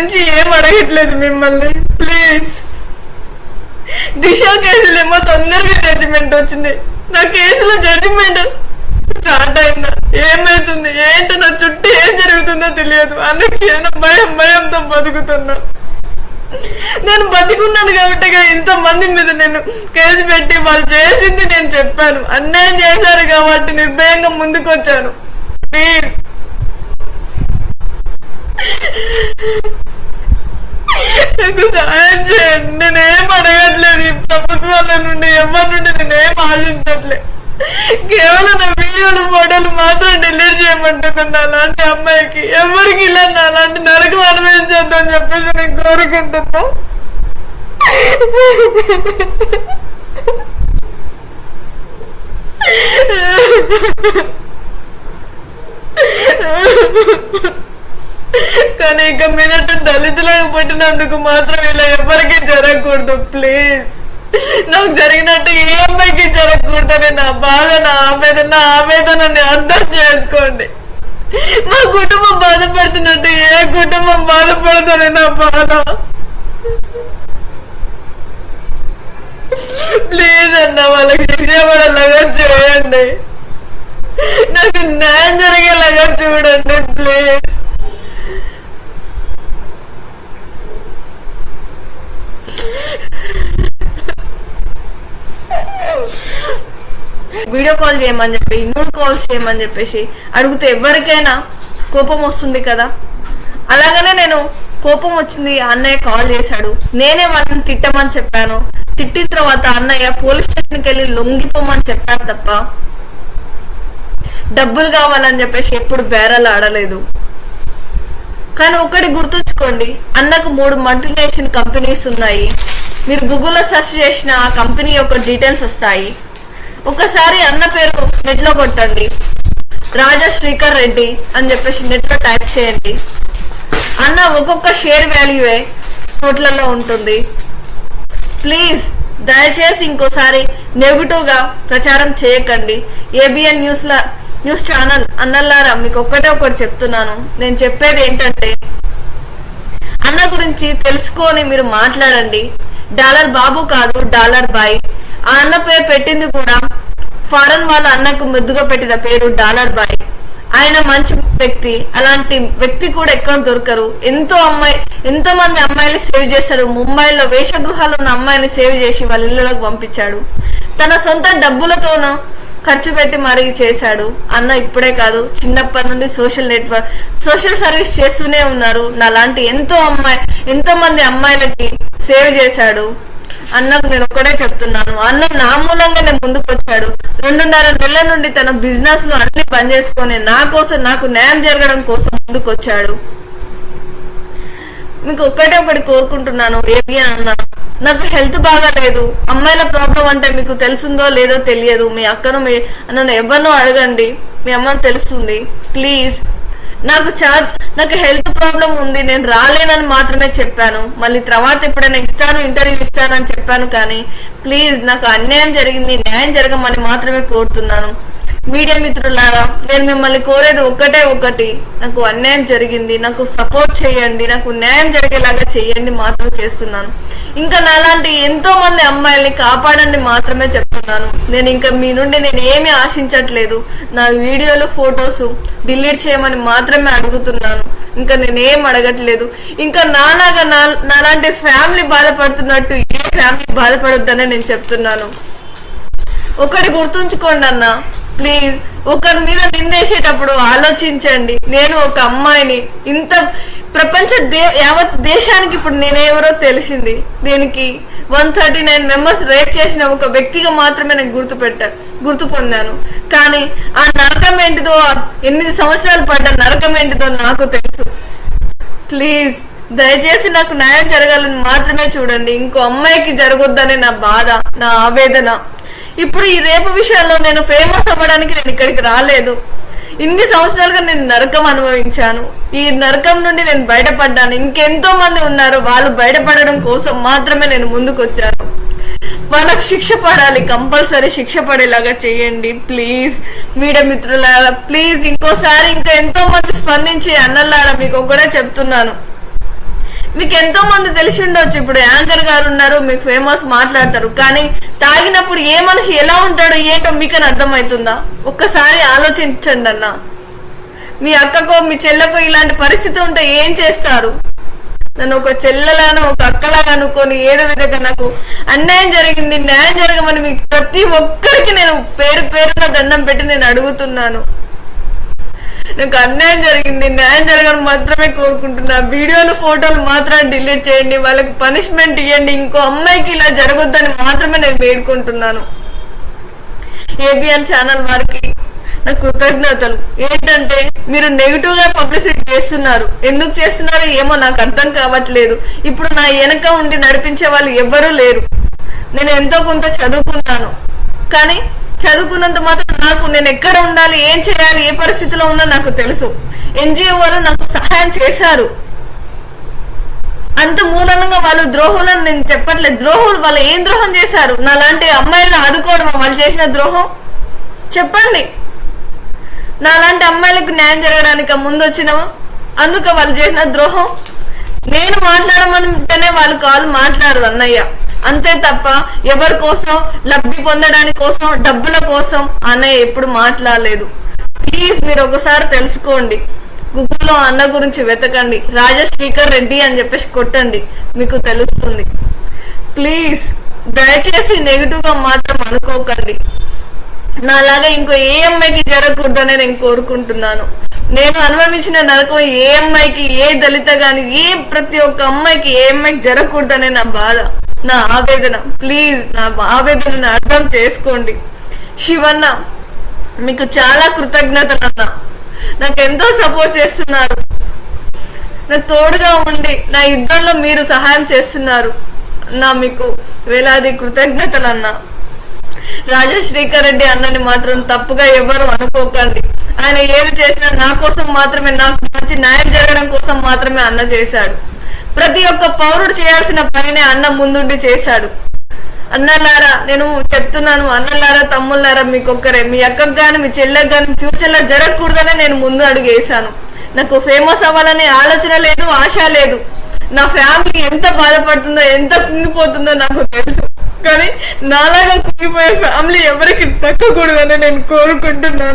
నుంచి ఏం అడగట్లేదు మిమ్మల్ని ప్లీజ్ దిశ కేసులేమో తొందరగా జడ్జిమెంట్ వచ్చింది నా కేసులో జడ్జిమెంట్ స్టార్ట్ అయిందా ఏమైతుంది ఏంటో నా చుట్టూ ఏం జరుగుతుందో తెలియదు అన్నకి ఏదో భయం భయంతో బతుకుతున్నా నేను బతికున్నాను కాబట్టి ఇంత మంది మీద నేను కేసు పెట్టి వాళ్ళు చేసింది నేను చెప్పాను అన్యాయం చేశారు కాబట్టి నిర్భయంగా ముందుకు వచ్చాను ప్లీజ్ నాకు సహాయం చేయండి నేనేం అడగట్లేదు ఈ ప్రభుత్వాల నుండి ఎవరి నుండి నేనేం ఆశించట్లేదు కేవలం నా వీడియోలు ఫోటోలు మాత్రం డిలీట్ చేయమంటున్నాను అలాంటి అమ్మాయికి ఎవరికి ఇలా నా అలాంటి నరకం అనుభవించొద్దని చెప్పేసి నేను కోరుకుంటున్నా కానీ ఇక మీదట దళితులకు పుట్టినందుకు మాత్రం ఇలా ఎవరికి జరగకూడదు ప్లీజ్ నాకు జరిగినట్టు ఏ అమ్మాయికి జరగకూడదని నా బాధ నా ఆవేదన నా ఆవేదనని అర్థం చేసుకోండి మా కుటుంబం బాధపడుతున్నట్టు ఏ కుటుంబం బాధపడుతుంది నా బాధ ప్లీజ్ అన్న వాళ్ళకి శిక్ష పడేలాగా చేయండి నాకు న్యాయం జరిగేలాగా చూడండి ప్లీజ్ వీడియో కాల్ చేయమని చెప్పి నూడు కాల్స్ చేయమని చెప్పేసి అడిగితే ఎవరికైనా కోపం వస్తుంది కదా అలాగనే నేను కోపం వచ్చింది అన్నయ్య కాల్ చేశాడు నేనే వాళ్ళని తిట్టమని చెప్పాను తిట్టిన తర్వాత అన్నయ్య పోలీస్ స్టేషన్కి వెళ్ళి లొంగిపోమని చెప్పాను తప్ప డబ్బులు కావాలని చెప్పేసి ఎప్పుడు బేరాలు ఆడలేదు కానీ ఒకటి గుర్తుంచుకోండి అన్నకు మూడు మల్టీనేషనల్ కంపెనీస్ ఉన్నాయి మీరు గూగుల్లో సెర్చ్ చేసిన ఆ కంపెనీ యొక్క డీటెయిల్స్ వస్తాయి ఒకసారి అన్న పేరు నెట్ లో కొట్టండి రాజా శ్రీకర్ రెడ్డి అని చెప్పేసి నెట్ లో టైప్ చేయండి అన్న ఒక్కొక్క షేర్ వాల్యూవే కోట్లలో ఉంటుంది ప్లీజ్ దయచేసి ఇంకోసారి నెగిటివ్ గా ప్రచారం చేయకండి ఏబిఎన్ న్యూస్ లా న్యూస్ ఛానల్ అన్నల్లారా మీకు ఒక్కటే ఒకటి చెప్తున్నాను నేను చెప్పేది ఏంటంటే అన్న గురించి తెలుసుకొని మీరు మాట్లాడండి డాలర్ బాబు కాదు డాలర్ బాయ్ ఆ అన్న పేరు పెట్టింది కూడా ఫారెన్ వాళ్ళ అన్నకు ముద్దుగా పెట్టిన పేరు డాలర్ బాయ్ ఆయన మంచి వ్యక్తి అలాంటి వ్యక్తి కూడా ఎక్కడ దొరకరు ఎంతో అమ్మాయి ఎంతో మంది అమ్మాయిలు సేవ్ చేశారు ముంబైలో వేషగృహాలు ఉన్న అమ్మాయిని సేవ్ చేసి వాళ్ళ ఇళ్ళలోకి పంపించాడు తన సొంత డబ్బులతోనూ ఖర్చు పెట్టి మరీ చేశాడు అన్న ఇప్పుడే కాదు చిన్నప్పటి నుండి సోషల్ నెట్వర్క్ సోషల్ సర్వీస్ చేస్తూనే ఉన్నారు నాలాంటి ఎంతో అమ్మాయి ఎంతో మంది అమ్మాయిలకి సేవ్ చేశాడు అన్నకు నేను ఒక్కడే చెప్తున్నాను అన్న నా మూలంగానే ముందుకు వచ్చాడు రెండున్నర నెలల నుండి తన బిజినెస్ ను అన్ని బంద్ చేసుకొని నా కోసం నాకు న్యాయం జరగడం కోసం ముందుకు వచ్చాడు మీకు ఒక్కటే ఒకటి కోరుకుంటున్నాను ఏబి అన్న నాకు హెల్త్ బాగా లేదు అమ్మాయిల ప్రాబ్లం అంటే మీకు తెలుసుందో లేదో తెలియదు మీ అక్కను మీ నన్ను ఎవరినో అడగండి మీ అమ్మ తెలుస్తుంది ప్లీజ్ నాకు చా నాకు హెల్త్ ప్రాబ్లం ఉంది నేను రాలేనని మాత్రమే చెప్పాను మళ్ళీ తర్వాత ఎప్పుడైనా ఇస్తాను ఇంటర్వ్యూ ఇస్తానని చెప్పాను కానీ ప్లీజ్ నాకు అన్యాయం జరిగింది న్యాయం జరగమని మాత్రమే కోరుతున్నాను మీడియా మిత్రులారా నేను మిమ్మల్ని కోరేది ఒక్కటే ఒకటి నాకు అన్యాయం జరిగింది నాకు సపోర్ట్ చేయండి నాకు న్యాయం జరిగేలాగా చేయండి మాత్రం చేస్తున్నాను ఇంకా నాలాంటి ఎంతో మంది అమ్మాయిల్ని కాపాడండి మాత్రమే చెప్తున్నాను నేను ఇంకా మీ నుండి నేను ఏమీ ఆశించట్లేదు నా వీడియోలు ఫొటోస్ డిలీట్ చేయమని మాత్రమే అడుగుతున్నాను ఇంకా నేనేం అడగట్లేదు ఇంకా నాలాగా నా నాలాంటి ఫ్యామిలీ బాధపడుతున్నట్టు ఏ ఫ్యామిలీ బాధపడొద్దనే నేను చెప్తున్నాను ఒకటి గుర్తుంచుకోండి అన్న ప్లీజ్ ఒకరి మీద నిందేసేటప్పుడు ఆలోచించండి నేను ఒక అమ్మాయిని ఇంత ప్రపంచ దే యావత్ దేశానికి ఇప్పుడు నేనెవరో తెలిసింది దీనికి one thirty nine members rape చేసిన ఒక వ్యక్తిగా మాత్రమే నేను గుర్తు పెట్టా గుర్తు పొందాను కానీ ఆ నరకం ఏంటిదో ఆ ఎనిమిది సంవత్సరాలు పడ్డ నరకం ఏంటిదో నాకు తెలుసు ప్లీజ్ దయచేసి నాకు న్యాయం జరగాలని మాత్రమే చూడండి ఇంకో అమ్మాయికి జరగొద్దనే నా బాధ నా ఆవేదన ఇప్పుడు ఈ రేపు విషయాల్లో నేను ఫేమస్ అవ్వడానికి నేను ఇక్కడికి రాలేదు ఇన్ని సంవత్సరాలుగా నేను నరకం అనుభవించాను ఈ నరకం నుండి నేను బయటపడ్డాను ఇంకెంతో మంది ఉన్నారు వాళ్ళు బయటపడడం కోసం మాత్రమే నేను ముందుకు వచ్చాను వాళ్ళకు శిక్ష పడాలి కంపల్సరీ శిక్ష పడేలాగా చేయండి ప్లీజ్ మీడియా మిత్రులారా ప్లీజ్ ఇంకోసారి ఇంకా ఎంతో మంది స్పందించి అన్నలారా మీకు ఒకటే చెప్తున్నాను మీకు ఎంతో మంది తెలిసి ఉండొచ్చు ఇప్పుడు యాంకర్ గారు ఉన్నారు మీకు ఫేమస్ మాట్లాడతారు కానీ తాగినప్పుడు ఏ మనిషి ఎలా ఉంటాడో ఏంటో మీకని అర్థమవుతుందా ఒక్కసారి ఆలోచించండి అన్న మీ అక్కకో మీ చెల్లెకో ఇలాంటి పరిస్థితి ఉంటే ఏం చేస్తారు నన్ను ఒక చెల్లెలాను ఒక అక్కలాగా అనుకొని ఏదో విధంగా నాకు అన్యాయం జరిగింది న్యాయం జరగమని మీకు ప్రతి ఒక్కరికి నేను పేరు పేరున దండం పెట్టి నేను అడుగుతున్నాను నాకు అన్యాయం జరిగింది న్యాయం జరగని మాత్రమే కోరుకుంటున్నా వీడియోలు ఫోటోలు మాత్రం డిలీట్ చేయండి వాళ్ళకి పనిష్మెంట్ ఇవ్వండి ఇంకో అమ్మాయికి ఇలా జరగొద్దని మాత్రమే నేను వేడుకుంటున్నాను ఏబిఎన్ ఛానల్ వారికి నా కృతజ్ఞతలు ఏంటంటే మీరు నెగిటివ్ గా పబ్లిసిటీ చేస్తున్నారు ఎందుకు చేస్తున్నారో ఏమో నాకు అర్థం కావట్లేదు ఇప్పుడు నా వెనక ఉండి నడిపించే వాళ్ళు ఎవ్వరూ లేరు నేను ఎంతో కొంత చదువుకున్నాను కానీ చదువుకున్నంత మాత్రం నాకు నేను ఎక్కడ ఉండాలి ఏం చేయాలి ఏ పరిస్థితిలో ఉన్నా నాకు తెలుసు ఎన్జిఓ వాళ్ళు నాకు సహాయం చేశారు అంత మూలంగా వాళ్ళు ద్రోహులను నేను చెప్పట్లేదు ద్రోహులు వాళ్ళు ఏం ద్రోహం చేశారు నా లాంటి అమ్మాయిలను ఆదుకోవడం వాళ్ళు చేసిన ద్రోహం చెప్పండి నా లాంటి అమ్మాయిలకు న్యాయం జరగడానికి ముందు వచ్చినావా అందుక వాళ్ళు చేసిన ద్రోహం నేను మాట్లాడమంటేనే వాళ్ళు కాదు మాట్లాడరు అన్నయ్య అంతే తప్ప ఎవరి కోసం లబ్ధి పొందడానికి కోసం డబ్బుల కోసం అన్నయ్య ఎప్పుడు మాట్లాడలేదు ప్లీజ్ మీరు ఒకసారి తెలుసుకోండి గూగుల్లో అన్న గురించి వెతకండి రాజశేఖర్ రెడ్డి అని చెప్పేసి కొట్టండి మీకు తెలుస్తుంది ప్లీజ్ దయచేసి నెగిటివ్ గా మాత్రం అనుకోకండి నాలాగా ఇంకో ఏ అమ్మాయికి జరగకూడదని నేను కోరుకుంటున్నాను నేను అనుభవించిన నరకం ఏ అమ్మాయికి ఏ దళిత గాని ఏ ప్రతి ఒక్క అమ్మాయికి ఏ అమ్మాయికి జరగకూడదనే నా బాధ నా ఆవేదన ప్లీజ్ నా ఆవేదనను అర్థం చేసుకోండి శివన్న మీకు చాలా కృతజ్ఞతలు అన్న నాకు ఎంతో సపోర్ట్ చేస్తున్నారు నాకు తోడుగా ఉండి నా యుద్ధంలో మీరు సహాయం చేస్తున్నారు నా మీకు వేలాది కృతజ్ఞతలు అన్నా రాజశ్రీకర్ రెడ్డి అన్నని మాత్రం తప్పుగా ఎవరు అనుకోకండి ఆయన ఏది చేసినా నా కోసం మాత్రమే నాకు మంచి న్యాయం జరగడం కోసం మాత్రమే అన్న చేశాడు ప్రతి ఒక్క పౌరుడు చేయాల్సిన పనినే అన్న ముందుండి చేశాడు అన్నలారా నేను చెప్తున్నాను అన్నలారా తమ్ముళ్ళారా మీకొక్కరే మీ అక్కకు గాని మీ చెల్లెకు గాని ఫ్యూచర్ లో జరగకూడదనే నేను ముందు అడుగు వేశాను నాకు ఫేమస్ అవ్వాలనే ఆలోచన లేదు ఆశ లేదు నా ఫ్యామిలీ ఎంత బాధపడుతుందో ఎంత కుంగిపోతుందో నాకు తెలుసు కానీ నాలాగా కుంగిపోయే ఫ్యామిలీ ఎవరికి దక్కకూడదని నేను కోరుకుంటున్నాను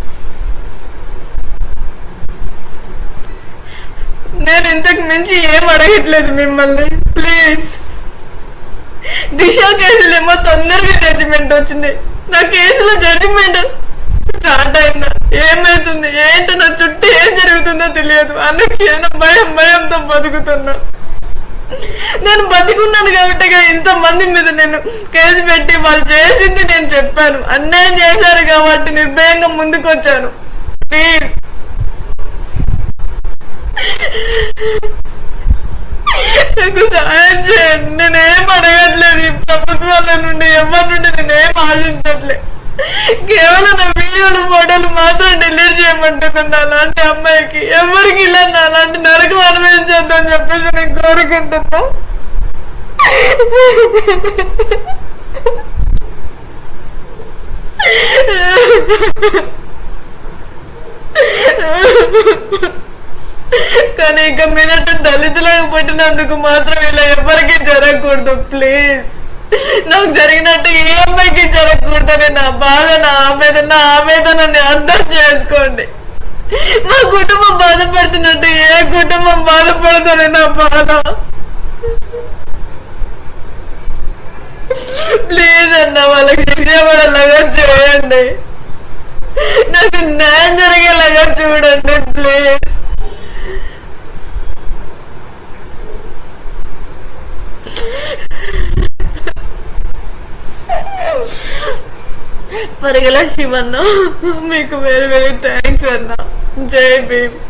నేను ఇంతకు మించి ఏం అడగట్లేదు మిమ్మల్ని ప్లీజ్ దిశ కేసులేమో తొందరగా జడ్జిమెంట్ వచ్చింది నా కేసులో జడ్జిమెంట్ స్టార్ట్ అయిందా ఏమైతుంది ఏంటో నా చుట్టూ ఏం జరుగుతుందో తెలియదు అన్నకి ఏదో భయం భయంతో బతుకుతున్నా నేను బతికున్నాను కాబట్టి ఇంత మంది మీద నేను కేసు పెట్టి వాళ్ళు చేసింది నేను చెప్పాను అన్యాయం చేశారు కాబట్టి నిర్భయంగా ముందుకు వచ్చాను ప్లీజ్ నాకు సహాయం చేయండి నేనేం అడగట్లేదు ఈ ప్రభుత్వాల నుండి ఎవరి నుండి నేనేం ఆశించట్లేదు కేవలం నా వీడియోలు ఫోటోలు మాత్రం డిలీట్ చేయమంటున్నాను అలాంటి అమ్మాయికి ఎవరికి ఇలా నా అలాంటి నరకం అనుభవించొద్దని చెప్పేసి నేను కోరుకుంటున్నా కానీ ఇక మీదట దళితులకు పుట్టినందుకు మాత్రం ఇలా ఎవరికి జరగకూడదు ప్లీజ్ నాకు జరిగినట్టు ఏ అమ్మాయికి జరగకూడదని నా బాధ నా ఆవేదన నా ఆవేదనని అర్థం చేసుకోండి మా కుటుంబం బాధపడుతున్నట్టు ఏ కుటుంబం బాధపడుతుంది నా బాధ ప్లీజ్ అన్న వాళ్ళకి శిక్ష పడేలాగా చేయండి నాకు న్యాయం జరిగేలాగా చూడండి ప్లీజ్ పరిగల శివన్న మీకు వెరీ వెరీ థ్యాంక్స్ అన్న జై భీమ్